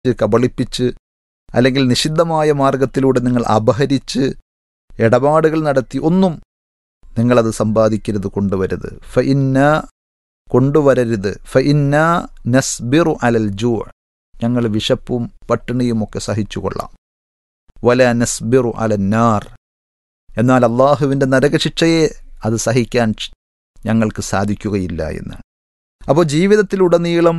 കബളിപ്പിച്ച് അല്ലെങ്കിൽ നിഷിദ്ധമായ മാർഗത്തിലൂടെ നിങ്ങൾ അപഹരിച്ച് ഇടപാടുകൾ നടത്തി ഒന്നും നിങ്ങളത് സമ്പാദിക്കരുത് കൊണ്ടുവരരുത് ഫ ഇന്ന കൊണ്ടുവരരുത് ഫ ഇന്ന നസ്ബിറു അലൽ ജൂ ഞങ്ങൾ വിശപ്പും പട്ടിണിയും ഒക്കെ സഹിച്ചുകൊള്ളാം വല നസ്ബിറു അലന്നാർ എന്നാൽ അള്ളാഹുവിൻ്റെ നരകശിക്ഷയെ അത് സഹിക്കാൻ ഞങ്ങൾക്ക് സാധിക്കുകയില്ല എന്ന് അപ്പോൾ ജീവിതത്തിലുടനീളം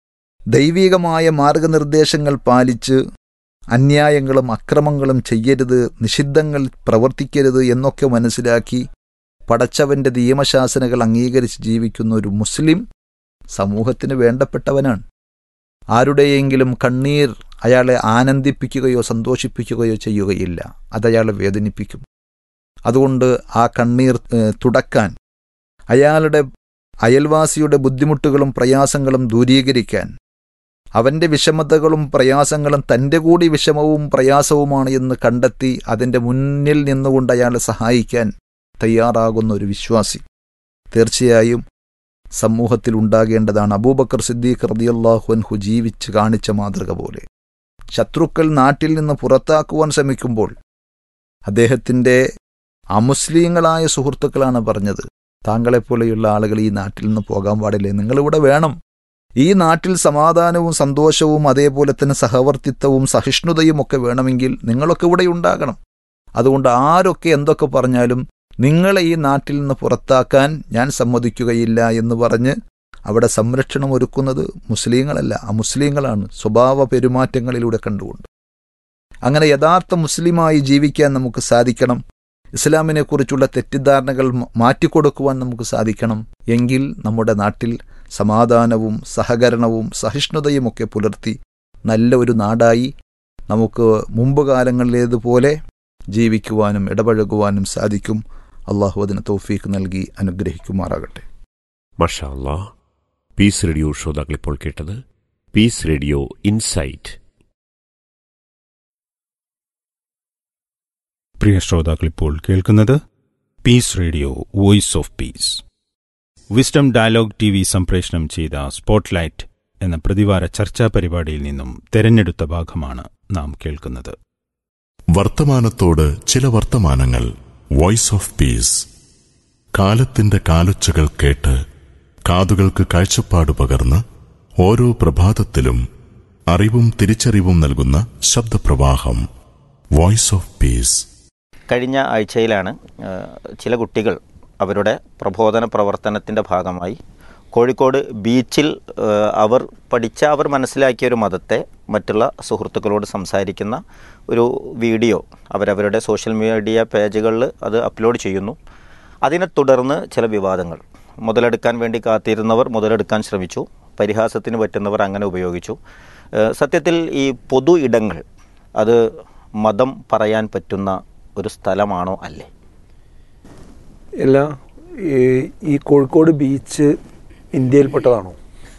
ദൈവികമായ മാർഗനിർദ്ദേശങ്ങൾ പാലിച്ച് അന്യായങ്ങളും അക്രമങ്ങളും ചെയ്യരുത് നിഷിദ്ധങ്ങൾ പ്രവർത്തിക്കരുത് എന്നൊക്കെ മനസ്സിലാക്കി പടച്ചവന്റെ നിയമശാസനകൾ അംഗീകരിച്ച് ജീവിക്കുന്ന ഒരു മുസ്ലിം സമൂഹത്തിന് വേണ്ടപ്പെട്ടവനാണ് ആരുടെയെങ്കിലും കണ്ണീർ അയാളെ ആനന്ദിപ്പിക്കുകയോ സന്തോഷിപ്പിക്കുകയോ ചെയ്യുകയില്ല അതയാളെ വേദനിപ്പിക്കും അതുകൊണ്ട് ആ കണ്ണീർ ഏഹ്, തുടക്കാൻ അയാളുടെ അയൽവാസിയുടെ ബുദ്ധിമുട്ടുകളും പ്രയാസങ്ങളും ദൂരീകരിക്കാൻ അവന്റെ വിഷമതകളും പ്രയാസങ്ങളും തൻ്റെ കൂടി വിഷമവും പ്രയാസവുമാണ് എന്ന് കണ്ടെത്തി അതിൻ്റെ മുന്നിൽ നിന്നുകൊണ്ട് അയാളെ സഹായിക്കാൻ തയ്യാറാകുന്ന ഒരു വിശ്വാസി തീർച്ചയായും സമൂഹത്തിൽ ഉണ്ടാകേണ്ടതാണ് അബൂബക്കർ സിദ്ദീഖ് റതിയല്ലാഹു അൻഹു ജീവിച്ച് കാണിച്ച മാതൃക പോലെ ശത്രുക്കൾ നാട്ടിൽ നിന്ന് പുറത്താക്കുവാൻ ശ്രമിക്കുമ്പോൾ അദ്ദേഹത്തിൻ്റെ അമുസ്ലിങ്ങളായ സുഹൃത്തുക്കളാണ് പറഞ്ഞത് താങ്കളെപ്പോലെയുള്ള ആളുകൾ ഈ നാട്ടിൽ നിന്ന് പോകാൻ പാടില്ലേ നിങ്ങളിവിടെ വേണം ഈ നാട്ടിൽ സമാധാനവും സന്തോഷവും അതേപോലെ തന്നെ സഹവർത്തിത്വവും സഹിഷ്ണുതയും ഒക്കെ വേണമെങ്കിൽ നിങ്ങളൊക്കെ ഇവിടെ ഉണ്ടാകണം അതുകൊണ്ട് ആരൊക്കെ എന്തൊക്കെ പറഞ്ഞാലും നിങ്ങളെ ഈ നാട്ടിൽ നിന്ന് പുറത്താക്കാൻ ഞാൻ സമ്മതിക്കുകയില്ല എന്ന് പറഞ്ഞ് അവിടെ സംരക്ഷണം ഒരുക്കുന്നത് മുസ്ലിങ്ങളല്ല അമുസ്ലിങ്ങളാണ് സ്വഭാവ പെരുമാറ്റങ്ങളിലൂടെ കണ്ടുകൊണ്ട് അങ്ങനെ യഥാർത്ഥ മുസ്ലിമായി ജീവിക്കാൻ നമുക്ക് സാധിക്കണം ഇസ്ലാമിനെക്കുറിച്ചുള്ള തെറ്റിദ്ധാരണകൾ മ- മാറ്റിക്കൊടുക്കുവാൻ നമുക്ക് സാധിക്കണം എങ്കിൽ നമ്മുടെ നാട്ടിൽ സമാധാനവും സഹകരണവും സഹിഷ്ണുതയുമൊക്കെ പുലർത്തി നല്ല ഒരു നാടായി നമുക്ക് മുമ്പ് കാലങ്ങളിലേതുപോലെ ജീവിക്കുവാനും ഇടപഴകുവാനും സാധിക്കും അള്ളാഹു അതിന് തൗഫീക്ക് നൽകി അനുഗ്രഹിക്കുമാറാകട്ടെ മഷാ അല്ലാ പീസ് റേഡിയോ ശ്രോതാക്കൾ ഇപ്പോൾ കേട്ടത് പീസ് റേഡിയോ ഇൻസൈറ്റ് പ്രിയ ശ്രോതാക്കൾ ഇപ്പോൾ കേൾക്കുന്നത് peace radio voice of peace wisdom dialogue T V സംപ്രേഷണം ചെയ്ത സ്പോട്ട്ലൈറ്റ് എന്ന പ്രതിവാര ചർച്ചാ പരിപാടിയിൽ നിന്നും തെരഞ്ഞെടുത്ത ഭാഗമാണ് നാം കേൾക്കുന്നത് വർത്തമാനത്തോട് ചില വർത്തമാനങ്ങൾ വോയിസ് ഓഫ് പീസ് കാലത്തിന്റെ കാലൊച്ചകൾ കേട്ട് കാതുകൾക്ക് കാഴ്ചപ്പാട് പകർന്ന് ഓരോ പ്രഭാതത്തിലും അറിവും തിരിച്ചറിവും നൽകുന്ന ശബ്ദപ്രവാഹം വോയിസ് ഓഫ് പീസ് കഴിഞ്ഞ ആഴ്ചയിലാണ് ആ, ചില കുട്ടികൾ അവരുടെ പ്രബോധന പ്രവർത്തനത്തിൻ്റെ ഭാഗമായി കോഴിക്കോട് ബീച്ചിൽ ആ, അവർ പഠിച്ച അവർ മനസ്സിലാക്കിയ ഒരു മതത്തെ മറ്റുള്ള സുഹൃത്തുക്കളോട് സംസാരിക്കുന്ന ഒരു വീഡിയോ അവരവരുടെ സോഷ്യൽ മീഡിയ പേജുകളിൽ അത് അപ്ലോഡ് ചെയ്യുന്നു അതിനെ തുടർന്ന് ചില വിവാദങ്ങൾ മുതലെടുക്കാൻ വേണ്ടി കാത്തിരുന്നവർ മുതലെടുക്കാൻ ശ്രമിച്ചു പരിഹാസത്തിന് പറ്റുന്നവർ അങ്ങനെ ഉപയോഗിച്ചു ഏഹ് സത്യത്തിൽ ഈ പൊതു ഇടങ്ങൾ അത് മതം പറയാൻ പറ്റുന്ന ഒരു സ്ഥലമാണോ അല്ലേ അല്ല ഈ ഈ കോഴിക്കോട് ബീച്ച് ഇന്ത്യയിൽപ്പെട്ടതാണോ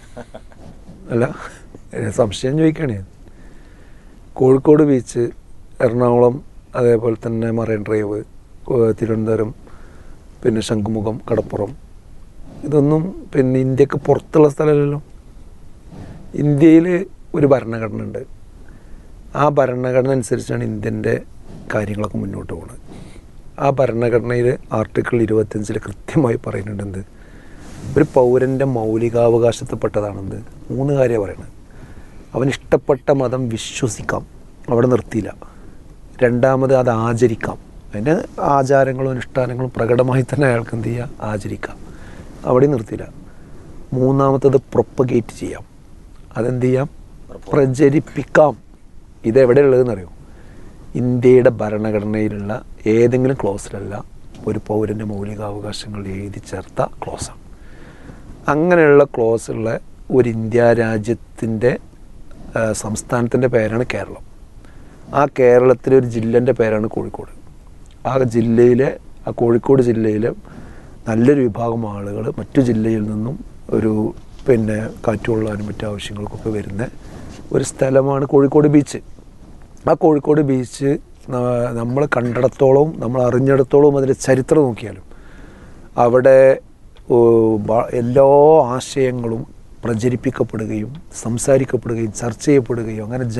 അല്ല ഏ, സംശയം ചോദിക്കണേ കോഴിക്കോട് ബീച്ച് എറണാകുളം അതേപോലെ തന്നെ മറൈൻ ഡ്രൈവ് കോ- തിരുവനന്തപുരം പിന്നെ ശംഖുമുഖം കടപ്പുറം ഇതൊന്നും പിന്നെ ഇന്ത്യക്ക് പുറത്തുള്ള സ്ഥലമല്ലല്ലോ ഇന്ത്യയിൽ ഒരു ഭരണഘടന ഉണ്ട് ആ ഭരണഘടന അനുസരിച്ചാണ് ഇന്ത്യൻ്റെ കാര്യങ്ങളൊക്കെ മുന്നോട്ട് പോകുന്നത് ആ ഭരണഘടനയിൽ ആർട്ടിക്കിൾ ഇരുപത്തിയഞ്ചിൽ കൃത്യമായി പറയുന്നുണ്ട് എന്ത് ഒരു പൗരൻ്റെ മൗലികാവകാശത്തിൽപ്പെട്ടതാണെന്ത് മൂന്ന് കാര്യമാണ് പറയുന്നത് അവൻ ഇഷ്ടപ്പെട്ട മതം വിശ്വസിക്കാം അവിടെ നിർത്തിയില്ല രണ്ടാമത് അത് ആചരിക്കാം അതിൻ്റെ ആചാരങ്ങളും അനുഷ്ഠാനങ്ങളും പ്രകടമായി തന്നെ അയാൾക്ക് എന്ത് ചെയ്യുക ആചരിക്കാം അവിടെ നിർത്തിയില്ല മൂന്നാമത്തത് പ്രൊപ്പഗേറ്റ് ചെയ്യാം അതെന്ത് ചെയ്യാം പ്രചരിപ്പിക്കാം ഇതെവിടെയുള്ളതെന്ന് അറിയോ ഇന്ത്യയുടെ ഭരണഘടനയിലുള്ള ഏതെങ്കിലും ക്ലോസിലല്ല ഒരു പൗരൻ്റെ മൗലികാവകാശങ്ങൾ എഴുതി ചേർത്ത ക്ലോസാണ് അങ്ങനെയുള്ള ക്ലോസുള്ള ഒരു ഇന്ത്യ രാജ്യത്തിൻ്റെ സംസ്ഥാനത്തിൻ്റെ പേരാണ് കേരളം ആ കേരളത്തിലെ ഒരു ജില്ലേൻ്റെ പേരാണ് കോഴിക്കോട് ആ ജില്ലയിലെ ആ കോഴിക്കോട് ജില്ലയിലെ നല്ലൊരു വിഭാഗം ആളുകൾ മറ്റു ജില്ലയിൽ നിന്നും ഒരു പിന്നെ കാറ്റുകൊള്ളാനും മറ്റു ആവശ്യങ്ങൾക്കൊക്കെ വരുന്ന ഒരു സ്ഥലമാണ് കോഴിക്കോട് ബീച്ച് ആ കോഴിക്കോട് ബീച്ച് നമ്മൾ കണ്ടിടത്തോളവും നമ്മൾ അറിഞ്ഞിടത്തോളവും അതിൻ്റെ ചരിത്രം നോക്കിയാലും അവിടെ ഓ, ബ- എല്ലാ ആശയങ്ങളും പ്രചരിപ്പിക്കപ്പെടുകയും സംസാരിക്കപ്പെടുകയും ചർച്ച ചെയ്യപ്പെടുകയും അങ്ങനെ